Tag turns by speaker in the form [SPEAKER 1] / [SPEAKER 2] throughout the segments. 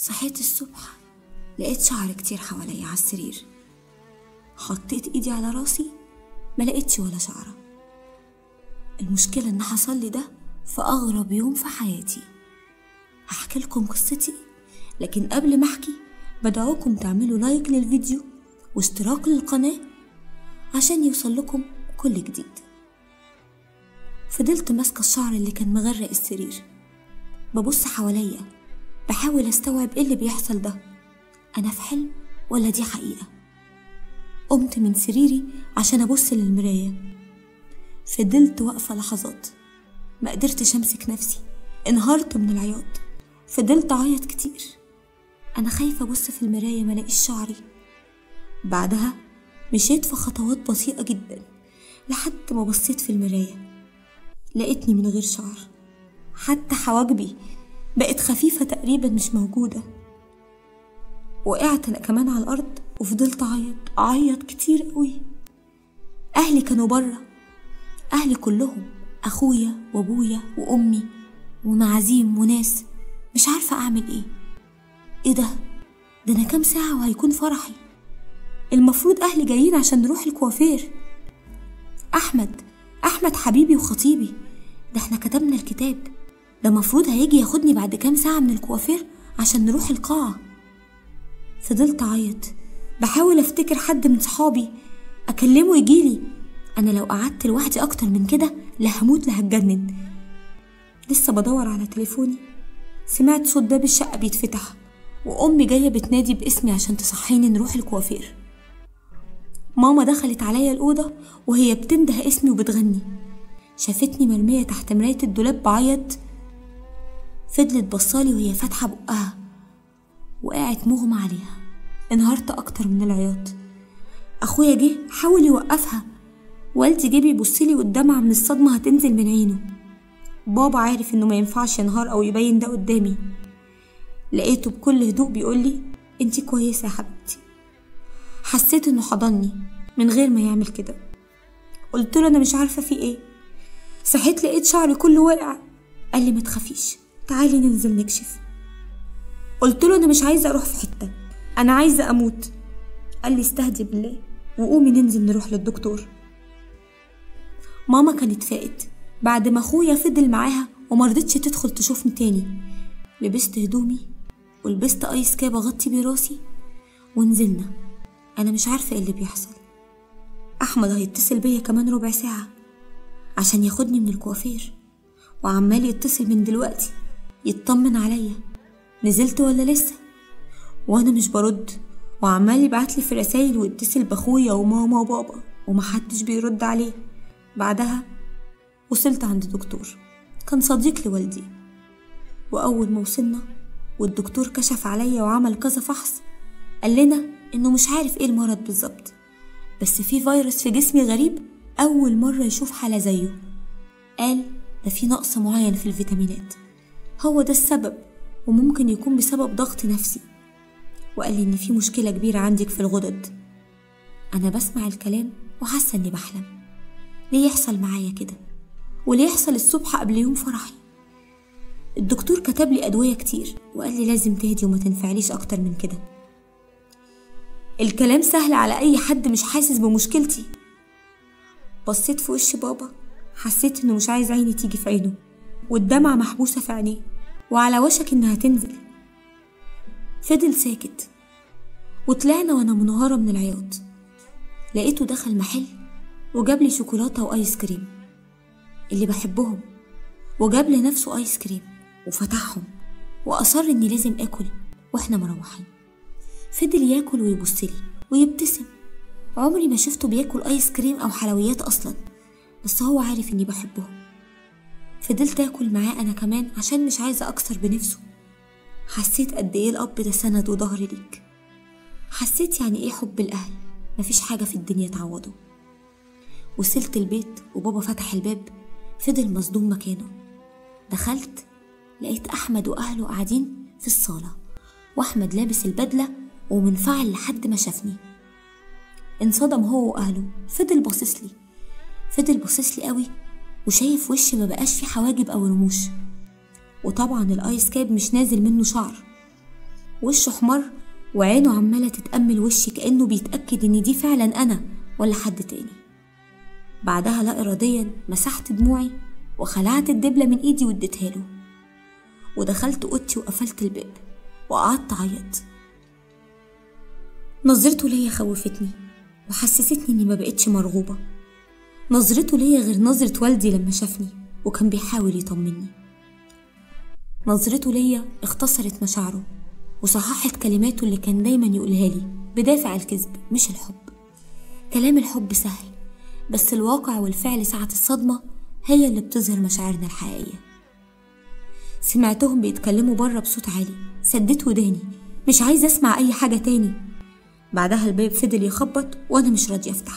[SPEAKER 1] صحيت الصبح لقيت شعر كتير حواليا على السرير حطيت ايدي على راسي ما لقيتش ولا شعرة المشكلة ان حصل لي ده في اغرب يوم في حياتي هحكي لكم قصتي لكن قبل ما احكي بدعوكم تعملوا لايك للفيديو واشتراك للقناة عشان يوصل لكم كل جديد فضلت ماسكة الشعر اللي كان مغرق السرير ببص حواليا بحاول استوعب ايه اللي بيحصل ده انا في حلم ولا دي حقيقة قمت من سريري عشان ابص للمراية فضلت واقفة لحظات ما قدرتش امسك نفسي انهارت من العياط فضلت اعيط كتير انا خايفة ابص في المراية ملاقيش شعري بعدها مشيت في خطوات بطيئة جدا لحد ما بصيت في المراية لقيتني من غير شعر حتى حواجبي بقت خفيفة تقريبا مش موجودة وقعت أنا كمان على الأرض وفضلت أعيط أعيط كتير قوي أهلي كانوا برا أهلي كلهم أخويا وأبويا وأمي ومعازيم وناس مش عارفة أعمل إيه إيه ده؟ ده أنا كام ساعة وهيكون فرحي المفروض أهلي جايين عشان نروح الكوافير أحمد أحمد حبيبي وخطيبي ده احنا كتبنا الكتاب ده مفروض هيجي ياخدني بعد كام ساعة من الكوافير عشان نروح القاعة فضلت أعيط بحاول أفتكر حد من صحابي أكلمه يجيلي أنا لو قعدت لوحدي أكتر من كده لا هموت لا هتجنن لسه بدور على تليفوني سمعت صوت باب الشقة بيتفتح وأمي جاية بتنادي باسمي عشان تصحيني نروح الكوافير ماما دخلت عليا الأوضة وهي بتنده اسمي وبتغني شافتني مرمية تحت مراية الدولاب بعيط فضلت بصالي وهي فاتحة بقها وقعت مغمى عليها انهارت أكتر من العياط أخويا جه حاول يوقفها والدي جه بيبصلي والدمعة من الصدمة هتنزل من عينه بابا عارف إنه ما ينفعش ينهار أو يبين ده قدامي لقيته بكل هدوء بيقولي انتي كويسة يا حبيبتي حسيت إنه حضني من غير ما يعمل كده قلت له أنا مش عارفة في إيه صحيت لقيت شعري كله واقع قال لي ما تخافيش تعالي ننزل نكشف قلت له انا مش عايزه اروح في حته انا عايزه اموت قال لي استهدي بالله وقومي ننزل نروح للدكتور ماما كانت فاقت بعد ما اخويا فضل معاها ومرضتش تدخل تشوفني تاني لبست هدومي ولبست ايس كاب اغطي بيه راسي ونزلنا انا مش عارفه ايه اللي بيحصل احمد هيتصل بيا كمان ربع ساعه عشان ياخدني من الكوافير وعمال يتصل من دلوقتي يطمن عليا نزلت ولا لسه وانا مش برد وعمال يبعتلي في رسايل ويتصل باخويا وماما وبابا ومحدش بيرد عليه بعدها وصلت عند دكتور كان صديق لوالدي واول ما وصلنا والدكتور كشف عليا وعمل كذا فحص قال لنا انه مش عارف ايه المرض بالظبط بس في فيروس في جسمي غريب اول مره يشوف حاله زيه قال ده في نقص معين في الفيتامينات هو ده السبب وممكن يكون بسبب ضغط نفسي وقال لي إن في مشكلة كبيرة عندك في الغدد أنا بسمع الكلام وحاسة إني بحلم ليه يحصل معايا كده وليه يحصل الصبح قبل يوم فرحي الدكتور كتب لي أدوية كتير وقال لي لازم تهدي وما تنفعليش أكتر من كده الكلام سهل على أي حد مش حاسس بمشكلتي بصيت في وش بابا حسيت إنه مش عايز عيني تيجي في عينه والدمعة محبوسة في عينيه وعلى وشك إنها تنزل فضل ساكت وطلعنا وأنا منهارة من العياط لقيته دخل محل وجاب لي شوكولاتة وآيس كريم اللي بحبهم وجاب لنفسه آيس كريم وفتحهم وأصر إني لازم آكل وإحنا مروحين فضل ياكل ويبصلي ويبتسم عمري ما شفته بياكل آيس كريم أو حلويات أصلا بس هو عارف إني بحبهم فضلت آكل معاه أنا كمان عشان مش عايزة أكسر بنفسه حسيت قد إيه الأب ده سند وظهر ليك حسيت يعني إيه حب الأهل مفيش حاجة في الدنيا تعوضه وصلت البيت وبابا فتح الباب فضل مصدوم مكانه دخلت لقيت أحمد وأهله قاعدين في الصالة وأحمد لابس البدلة ومنفعل لحد ما شافني انصدم هو وأهله فضل باصصلي فضل باصصلي قوي وشايف وشي ما بقاش فيه حواجب أو رموش وطبعا الآيس كاب مش نازل منه شعر وشه احمر وعينه عمالة تتأمل وشي كأنه بيتأكد إن دي فعلا أنا ولا حد تاني بعدها لا إراديا مسحت دموعي وخلعت الدبلة من إيدي واديتها له ودخلت أوضتي وقفلت الباب وقعدت أعيط نظرته ليا خوفتني وحسستني إني ما بقتش مرغوبة نظرته ليا غير نظرة والدي لما شافني وكان بيحاول يطمني نظرته ليا اختصرت مشاعره وصححت كلماته اللي كان دايما يقولها لي بدافع الكذب مش الحب كلام الحب سهل بس الواقع والفعل ساعة الصدمة هي اللي بتظهر مشاعرنا الحقيقية سمعتهم بيتكلموا بره بصوت عالي سديت وداني مش عايزة أسمع أي حاجة تاني بعدها الباب فضل يخبط وأنا مش راضية أفتح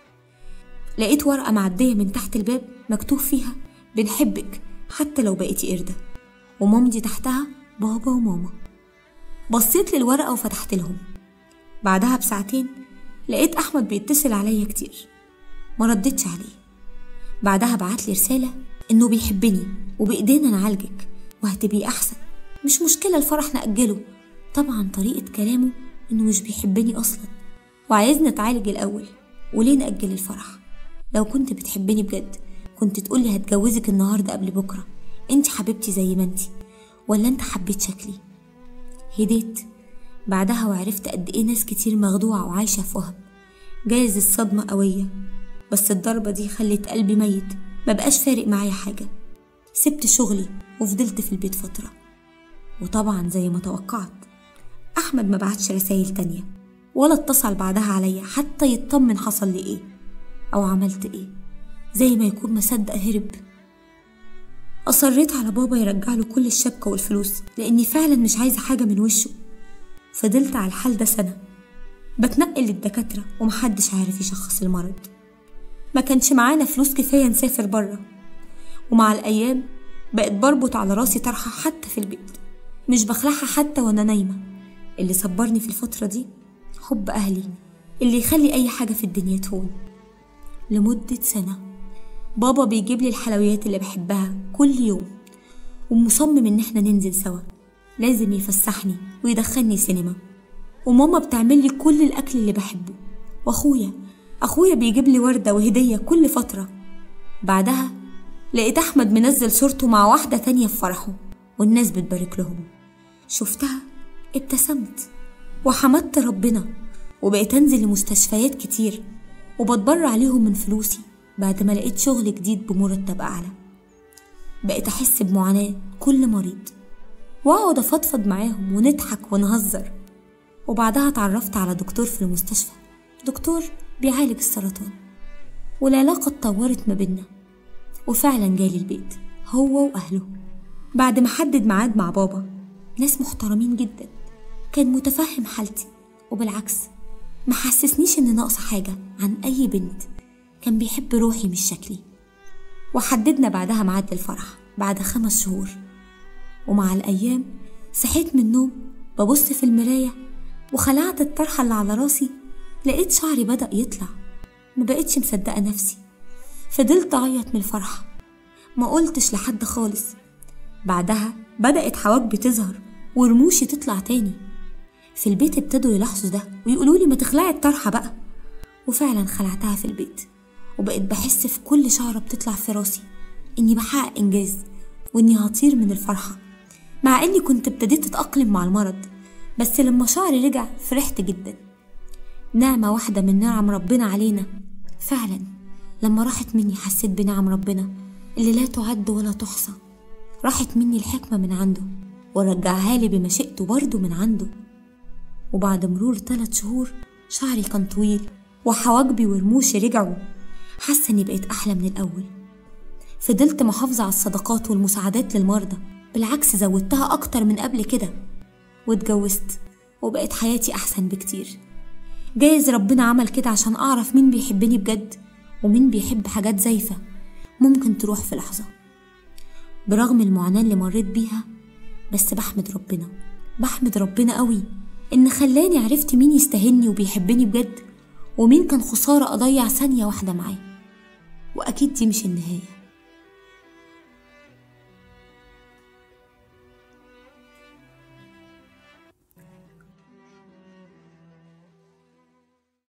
[SPEAKER 1] لقيت ورقة معدية من تحت الباب مكتوب فيها بنحبك حتى لو بقيتي قردة ومامتي تحتها بابا وماما بصيت للورقة وفتحت لهم بعدها بساعتين لقيت أحمد بيتصل عليا كتير ما ردتش عليه بعدها بعت لي رسالة إنه بيحبني وبإيدينا نعالجك وهتبقي أحسن مش مشكلة الفرح نأجله طبعا طريقة كلامه إنه مش بيحبني أصلا وعايزنا نتعالج الأول وليه نأجل الفرح لو كنت بتحبني بجد كنت تقولي هتجوزك النهاردة قبل بكرة انت حبيبتي زي ما انت ولا انت حبيت شكلي هديت بعدها وعرفت قد ايه ناس كتير مخدوعة وعايشة في وهم جايز الصدمة قوية بس الضربة دي خلت قلبي ميت مبقاش فارق معايا حاجة سبت شغلي وفضلت في البيت فترة وطبعا زي ما توقعت أحمد ما بعتش رسايل تانية ولا اتصل بعدها عليا حتى يطمن حصل لي ايه أو عملت ايه زي ما يكون مصدق هرب أصريت على بابا يرجع له كل الشبكة والفلوس لأني فعلا مش عايزة حاجة من وشه فضلت على الحال ده سنة بتنقل للدكاترة ومحدش عارف يشخص المرض ما كانش معانا فلوس كفاية نسافر برا ومع الأيام بقت بربط على راسي طرحة حتى في البيت مش بخلعها حتى وأنا نايمة اللي صبرني في الفترة دي حب أهلي اللي يخلي أي حاجة في الدنيا تهون لمدة سنة بابا بيجيب لي الحلويات اللي بحبها كل يوم ومصمم إن احنا ننزل سوا لازم يفسحني ويدخلني سينما وماما بتعمل لي كل الأكل اللي بحبه وأخويا أخويا بيجيب لي وردة وهدية كل فترة بعدها لقيت أحمد منزل صورته مع واحدة تانية في فرحه والناس بتبارك لهم شفتها ابتسمت وحمدت ربنا وبقيت أنزل لمستشفيات كتير وبتبرع عليهم من فلوسي بعد ما لقيت شغل جديد بمرتب أعلى بقيت أحس بمعاناة كل مريض وأقعد أفضفض معاهم ونضحك ونهزر وبعدها اتعرفت على دكتور في المستشفى دكتور بيعالج السرطان والعلاقة اتطورت ما بينا وفعلا جالي البيت هو وأهله بعد ما حدد ميعاد مع بابا ناس محترمين جدا كان متفهم حالتي وبالعكس ما حسسنيش ان ناقصة حاجة عن أي بنت كان بيحب روحي مش شكلي وحددنا بعدها ميعاد الفرح بعد خمس شهور ومع الأيام صحيت من النوم ببص في المراية وخلعت الطرحة اللي على راسي لقيت شعري بدأ يطلع ما بقتش مصدقة نفسي فضلت أعيط من الفرحة ما قلتش لحد خالص بعدها بدأت حواجبي تظهر ورموشي تطلع تاني في البيت ابتدوا يلاحظوا ده ويقولوا لي ما تخلعي الطرحة بقى وفعلا خلعتها في البيت وبقيت بحس في كل شعرة بتطلع في راسي إني بحقق إنجاز وإني هطير من الفرحة مع إني كنت ابتديت أتأقلم مع المرض بس لما شعري رجع فرحت جدا نعمة واحدة من نعم ربنا علينا فعلا لما راحت مني حسيت بنعم ربنا اللي لا تعد ولا تحصى راحت مني الحكمة من عنده ورجعها لي بمشيئته برضه من عنده وبعد مرور ثلاث شهور شعري كان طويل وحواجبي ورموشي رجعوا حاسة إني بقيت أحلى من الأول فضلت محافظة على الصدقات والمساعدات للمرضى بالعكس زودتها أكتر من قبل كده واتجوزت وبقت حياتي أحسن بكتير جايز ربنا عمل كده عشان أعرف مين بيحبني بجد ومين بيحب حاجات زايفة ممكن تروح في لحظة برغم المعاناة اللي مريت بيها بس بحمد ربنا بحمد ربنا قوي إن خلاني عرفت مين يستاهلني وبيحبني بجد ومين كان خسارة أضيع ثانية واحدة معاه وأكيد دي مش النهاية